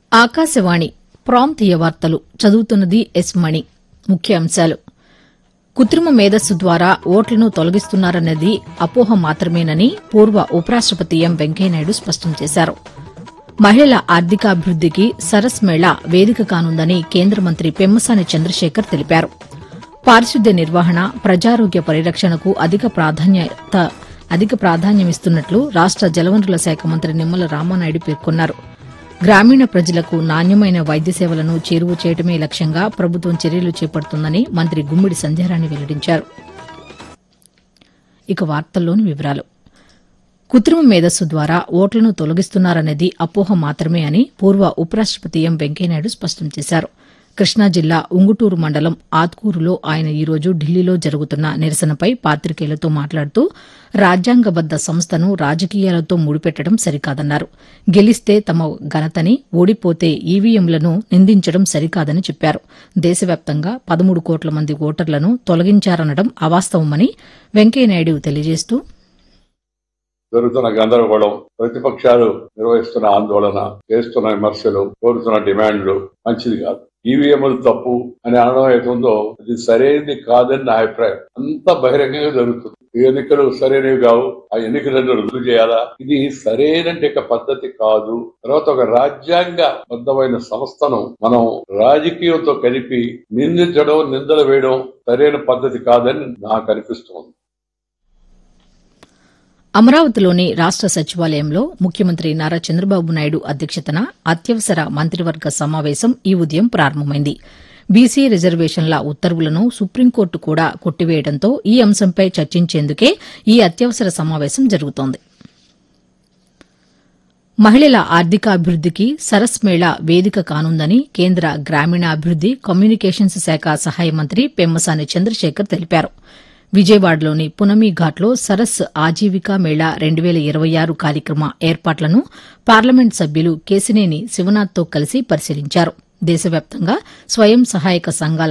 ఆకాశవాణి ప్రాంతీయ వార్తలు చదువుతున్నది ఎస్ మణి ముఖ్యాంశాలు కృత్రిమ మేధస్సు ద్వారా ఓట్లను తొలగిస్తున్నారన్నది అపోహ మాత్రమేనని పూర్వ ఉపరాష్టపతి ఎం వెంకయ్యనాయుడు స్పష్టం చేశారు మహిళల ఆర్థికాభివృద్దికి సరస్ మేళా వేదిక కానుందని కేంద్ర మంత్రి పెమ్మసాని చంద్రశేఖర్ తెలిపారు పారిశుద్ధ్య నిర్వహణ ప్రజారోగ్య పరిరక్షణకు అధిక ప్రాధాన్యత అధిక ప్రాధాన్యమిస్తున్నట్లు రాష్ట జలవనరుల శాఖ మంత్రి నిమ్మల రామానాయుడు పేర్కొన్నారు గ్రామీణ ప్రజలకు నాణ్యమైన వైద్య సేవలను చేరువ చేయడమే లక్ష్యంగా ప్రభుత్వం చర్యలు చేపడుతుందని మంత్రి గుమ్మిడి సంధ్యారాణి వెల్లడించారు ఇక వార్తల్లోని వివరాలు కృత్రిమ మేధస్సు ద్వారా ఓట్లను తొలగిస్తున్నారనేది అపోహ మాత్రమే అని పూర్వ ఉపరాష్టపతి ఎం వెంకయ్యనాయుడు స్పష్టం చేశారు కృష్ణా జిల్లా ఉంగుటూరు మండలం ఆత్కూరులో ఆయన ఈరోజు ఢిల్లీలో జరుగుతున్న నిరసనపై పాతికేయులతో మాట్లాడుతూ రాజ్యాంగబద్ద సంస్థను రాజకీయాలతో ముడిపెట్టడం సరికాదన్నారు గెలిస్తే తమ ఘనతని ఓడిపోతే ఈవీఎంలను నిందించడం సరికాదని చెప్పారు దేశవ్యాప్తంగా పదమూడు కోట్ల మంది ఓటర్లను తొలగించారనడం అవాస్తవమని వెంకయ్యనాయుడు తెలియజేస్తూ జరుగుతున్న గందరగోళం ప్రతిపక్షాలు నిర్వహిస్తున్న ఆందోళన చేస్తున్న విమర్శలు కోరుతున్న డిమాండ్లు మంచిది కాదు ఈవీఎంలు తప్పు అని అనడం అవుతుందో అది సరైనది కాదని నా అభిప్రాయం అంత బహిరంగంగా జరుగుతుంది ఈ ఎన్నికలు సరైనవి కావు ఆ ఎన్నికలను రుజువు చేయాలా ఇది సరైన పద్ధతి కాదు తర్వాత ఒక రాజ్యాంగ బద్దమైన సంస్థను మనం రాజకీయంతో కలిపి నిందించడం నిందలు వేయడం సరైన పద్ధతి కాదని నాకు అనిపిస్తోంది అమరావతిలోని రాష్ట సచివాలయంలో ముఖ్యమంత్రి నారా చంద్రబాబు నాయుడు అధ్యక్షతన అత్యవసర మంత్రివర్గ సమావేశం ఈ ఉదయం ప్రారంభమైంది బీసీ రిజర్వేషన్ల ఉత్తర్వులను సుప్రీంకోర్టు కూడా కొట్టివేయడంతో ఈ అంశంపై చర్చించేందుకే ఈ అత్యవసర సమావేశం జరుగుతోంది మహిళల ఆర్థికాభివృద్దికి సరస్ మేళా వేదిక కానుందని కేంద్ర గ్రామీణాభివృద్ది కమ్యూనికేషన్స్ శాఖ సహాయ మంత్రి పెమ్మసాని చంద్రశేఖర్ తెలిపారు విజయవాడలోని పునమి ఘాట్లో సరస్ ఆజీవికా మేళా రెండు వేల ఇరవై ఆరు కార్యక్రమ ఏర్పాట్లను పార్లమెంట్ సభ్యులు కేశినేని శివనాథ్తో కలిసి పరిశీలించారు దేశవ్యాప్తంగా స్వయం సహాయక సంఘాల